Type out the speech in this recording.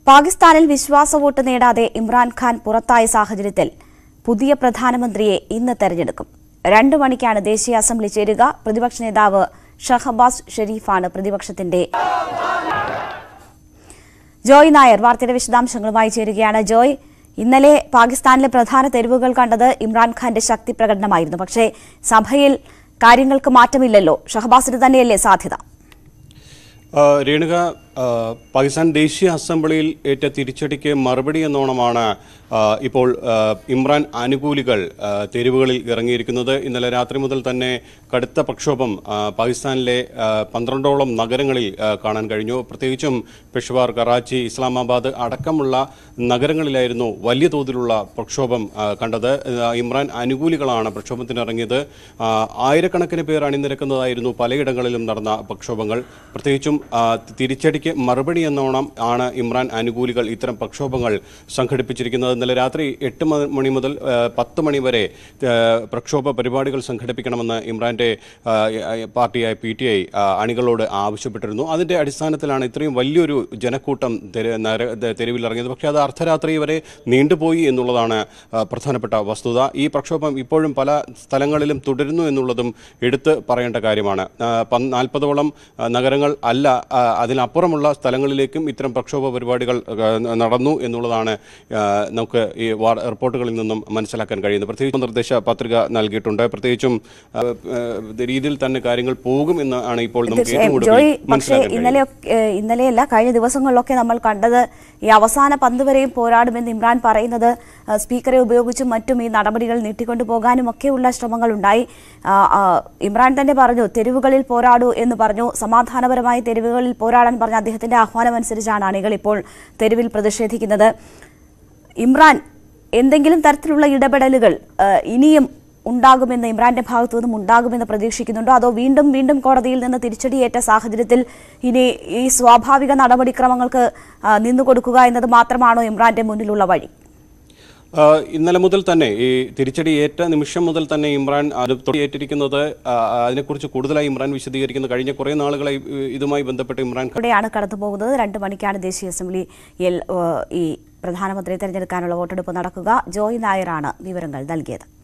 പാകിസ്ഥാനിൽ വിശ്വാസ വോട്ട് നേടാതെ ഇമ്രാൻഖാൻ പുറത്തായ സാഹചര്യത്തിൽ പുതിയ പ്രധാനമന്ത്രിയെ ഇന്ന് തെരഞ്ഞെടുക്കും രണ്ടു മണിക്കാണ് ദേശീയ അസംബ്ലി ചേരുക പ്രതിപക്ഷ നേതാവ് ഷഹബാസ് ഷെരീഫാണ് പ്രതിപക്ഷത്തിന്റെ ജോയ് നായർ വാർത്തയുടെ വിശദാംശങ്ങളുമായി ചേരുകയാണ് ജോയ് ഇന്നലെ പാകിസ്ഥാനിലെ പ്രധാന തെരുവുകൾ കണ്ടത് ഇമ്രാൻഖാന്റെ ശക്തി പ്രകടനമായിരുന്നു പക്ഷേ സഭയിൽ കാര്യങ്ങൾക്ക് മാറ്റമില്ലല്ലോ ഷഹബാസിന് തന്നെയല്ലേ സാധ്യത ആ, രേണുക ആ, പാകിസ്ഥാൻ ദേശീയ അസംബ്ലിയിൽ ഏറ്റ തിരിച്ചടിക്ക് മറുപടി എന്നോണമാണ് ആ, ഇപ്പോൾ ആ, ഇമ്രാൻ അനുകൂലികൾ ആ, തെരുവുകളിൽ ഇറങ്ങിയിരിക്കുന്നത് ഇന്നലെ രാത്രി മുതൽ തന്നെ കടുത്ത പ്രക്ഷോഭം ആ, പാകിസ്ഥാനിലെ ആ, പന്ത്രണ്ടോളം നഗരങ്ങളിൽ ആ, കാണാൻ കഴിഞ്ഞു പ്രത്യേകിച്ചും പെഷവാർ കറാച്ചി ഇസ്ലാമാബാദ് അടക്കമുള്ള നഗരങ്ങളിലായിരുന്നു വലിയ തോതിലുള്ള പ്രക്ഷോഭം ആ, കണ്ടത് ആ, ഇമ്രാൻ അനുകൂലികളാണ് പ്രക്ഷോഭത്തിനിറങ്ങിയത് ആ, ആയിരക്കണക്കിന് പേർ അണിനിരക്കുന്നതായിരുന്നു പലയിടങ്ങളിലും നടന്ന പ്രക്ഷോഭങ്ങൾ പ്രത്യേകിച്ചും ആ, തിരിച്ചടിക്ക് മറുപടി എന്നോണം ആണ് ഇമ്രാൻ അനുകൂലികൾ ഇത്തരം പ്രക്ഷോഭങ്ങൾ സംഘടിപ്പിച്ചിരിക്കുന്നത് ഇന്നലെ രാത്രി എട്ട് മ- മണി മുതൽ ആ, പത്ത് മണി വരെ ആ, പ്രക്ഷോഭ പരിപാടികൾ സംഘടിപ്പിക്കണമെന്ന് ഇമ്രാന്റെ ആ, പാർട്ടിയായ പി ടി ഐ അണികളോട് ആവശ്യപ്പെട്ടിരുന്നു അതിന്റെ അടിസ്ഥാനത്തിലാണ് ഇത്രയും വലിയൊരു ജനക്കൂട്ടം തെരു- നര- തെ- തെരുവിലിറങ്ങിയത് പക്ഷേ അത് അർദ്ധരാത്രി വരെ നീണ്ടുപോയി എന്നുള്ളതാണ് ആ, പ്രധാനപ്പെട്ട വസ്തുത ഈ പ്രക്ഷോഭം ഇപ്പോഴും പല സ്ഥലങ്ങളിലും തുടരുന്നു എന്നുള്ളതും എടുത്ത് പറയേണ്ട കാര്യമാണ് നാൽപ്പതോളം നഗരങ്ങൾ അല്ല ആ, അതിനപ്പുറമുള്ള സ്ഥലങ്ങളിലേക്കും ഇത്തരം പ്രക്ഷോഭ പരിപാടികൾ ആ, നടന്നു എന്നുള്ളതാണ് ആ, നമുക്ക് ഈ വാർ- റിപ്പോർട്ടുകളിൽ നിന്നും മനസ്സിലാക്കാൻ കഴിയുന്നത് പ്രത്യേകിച്ച് നിർദ്ദേശ പത്രിക നൽകിയിട്ടുണ്ട് പ്രത്യേകിച്ചും ആ, ആ, രീതിയിൽ തന്നെ കാര്യങ്ങൾ പോകും എന്നാണ് ഇപ്പോൾ നമുക്ക് ഏറ്റവും തീർച്ചയായും കൂടുതൽ ജോയ് പക്ഷേ മനസ്സിലാക്കാൻ കഴിയുന്നത് ഇന്നലെ ഇന്നലെയല്ല കഴിഞ്ഞ ദിവസങ്ങളിലൊക്കെ നമ്മൾ കണ്ടത് ഈ അവസാന പന്ത് വരെയും പോരാടുമെന്ന് ഇമ്രാൻ പറയുന്നത് ആ, സ്പീക്കറെ ഉപയോഗിച്ചും മറ്റും ഈ നടപടികൾ നീട്ടിക്കൊണ്ടു പോകാനും ഒക്കെയുള്ള ശ്രമങ്ങൾ ഉണ്ടായി ആ, ആ, ഇമ്രാൻ തന്നെ പറഞ്ഞു തെരുവുകളിൽ പോരാടൂ എന്ന് പറഞ്ഞു സമാധാനപരമായി തെരുവുകളിൽ പോരാടാൻ പറഞ്ഞ അദ്ദേഹത്തിന്റെ ആഹ്വാനം അനുസരിച്ചാണ് അണികൾ ഇപ്പോൾ തെരുവിൽ പ്രതിഷേധിക്കുന്നത് ഇമ്രാൻ എന്തെങ്കിലും തരത്തിലുള്ള ഇടപെടലുകൾ ആ, ഇനിയും ഉണ്ടാകുമെന്ന് ഇമ്രാന്റെ ഭാഗത്തു നിന്നും ഉണ്ടാകുമെന്ന് പ്രതീക്ഷിക്കുന്നുണ്ടോ അതോ വീണ്ടും വീണ്ടും കോടതിയിൽ നിന്ന് തിരിച്ചടിയേറ്റ സാഹചര്യത്തിൽ ഇനി ഈ സ്വാഭാവിക നടപടിക്രമങ്ങൾക്ക് ആ, നിന്നുകൊടുക്കുക എന്നത് മാത്രമാണോ ഇമ്രാന്റെ മുന്നിലുള്ള വഴി ആ, ഇന്നലെ മുതൽ തന്നെ ഈ തിരിച്ചടി ഏറ്റ നിമിഷം മുതൽ തന്നെ ഇമ്രാൻ അത് ഏറ്റിരിക്കുന്നത് ആ, അതിനെക്കുറിച്ച് കൂടുതലായി ഇമ്രാൻ വിശദീകരിക്കുന്നത് കഴിഞ്ഞ കുറേ നാളുകളായി ഏ, ഇതുമായി ബന്ധപ്പെട്ട് ഇമ്രാൻ ഇവിടെയാണ് കടന്നുപോകുന്നത് രണ്ട് മണിക്കാണ് ദേശീയ അസംബ്ലിയിൽ ആ, ഈ പ്രധാനമന്ത്രിയെ തെരഞ്ഞെടുക്കാനുള്ള വോട്ടെടുപ്പ് നടക്കുക ജോയ് നായരാണ് വിവരങ്ങൾ നൽകിയത്